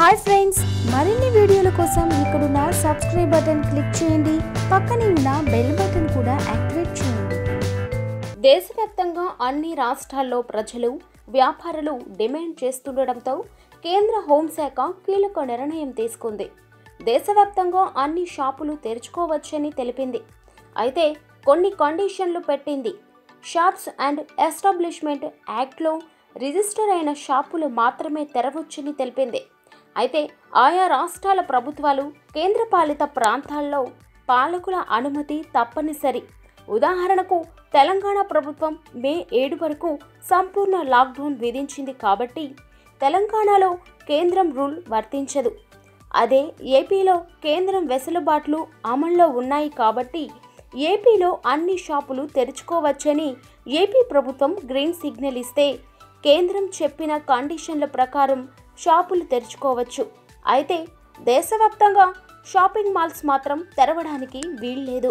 hi friends మరిన్ని వీడియోల కోసం ఇక్కడున్న సబ్స్క్రైబ్ బటన్ క్లిక్ చేయండి పక్కనే ఉన్న బెల్ బటన్ కూడా యాక్టివేట్ చేయండి దేశవ్యాప్తంగా అన్ని రాష్ట్రాల్లో ప్రజలు వ్యాపారులు డిమాండ్ చేస్తుండటంతో కేంద్ర హోంశాఖ కీలక నిర్ణయం తీసుకుంది దేశవ్యాప్తంగా అన్ని షాపులు తెరుచుకోవచ్చని తెలిపింది అయితే కొన్ని కండిషన్లు పెట్టింది షాప్స్ అండ్ ఎస్టాబ్లిష్మెంట్ యాక్ట్లో రిజిస్టర్ అయిన షాపులు మాత్రమే తెరవచ్చని తెలిపింది అయితే ఆయా రాష్ట్రాల ప్రభుత్వాలు కేంద్రపాలిత ప్రాంతాల్లో పాలకుల అనుమతి తప్పనిసరి ఉదాహరణకు తెలంగాణ ప్రభుత్వం మే ఏడు వరకు సంపూర్ణ లాక్డౌన్ విధించింది కాబట్టి తెలంగాణలో కేంద్రం రూల్ వర్తించదు అదే ఏపీలో కేంద్రం వెసులుబాట్లు అమల్లో ఉన్నాయి కాబట్టి ఏపీలో అన్ని షాపులు తెరుచుకోవచ్చని ఏపీ ప్రభుత్వం గ్రీన్ సిగ్నల్ ఇస్తే కేంద్రం చెప్పిన కండిషన్ల ప్రకారం షాపులు తెరుచుకోవచ్చు అయితే దేశవ్యాప్తంగా షాపింగ్ మాల్స్ మాత్రం తెరవడానికి వీల్లేదు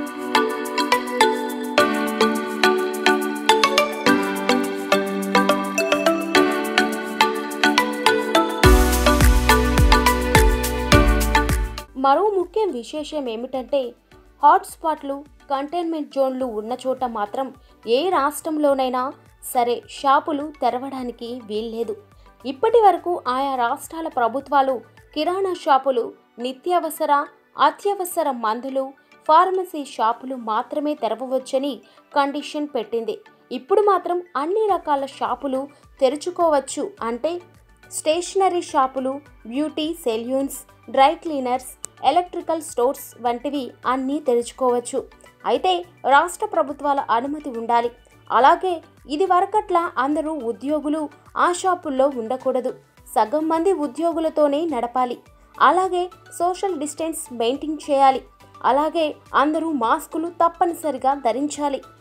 మరో ముఖ్య విశేషం ఏమిటంటే హాట్స్పాట్లు కంటైన్మెంట్ జోన్లు ఉన్న చోట మాత్రం ఏ రాష్ట్రంలోనైనా సరే షాపులు తెరవడానికి వీల్లేదు ఇప్పటి వరకు ఆయా రాష్ట్రాల ప్రభుత్వాలు కిరాణా షాపులు నిత్యావసర అత్యవసర మందులు ఫార్మసీ షాపులు మాత్రమే తెరవవచ్చని కండిషన్ పెట్టింది ఇప్పుడు మాత్రం అన్ని రకాల షాపులు తెరుచుకోవచ్చు అంటే స్టేషనరీ షాపులు beauty salons dry cleaners electrical stores వంటివి అన్నీ తెరుచుకోవచ్చు అయితే రాష్ట్ర ప్రభుత్వాల అనుమతి ఉండాలి అలాగే ఇది వరకట్ల అందరూ ఉద్యోగులు ఆ షాపుల్లో ఉండకూడదు సగం మంది ఉద్యోగులతోనే నడపాలి అలాగే సోషల్ డిస్టెన్స్ మెయింటైన్ చేయాలి అలాగే అందరూ మాస్కులు తప్పనిసరిగా ధరించాలి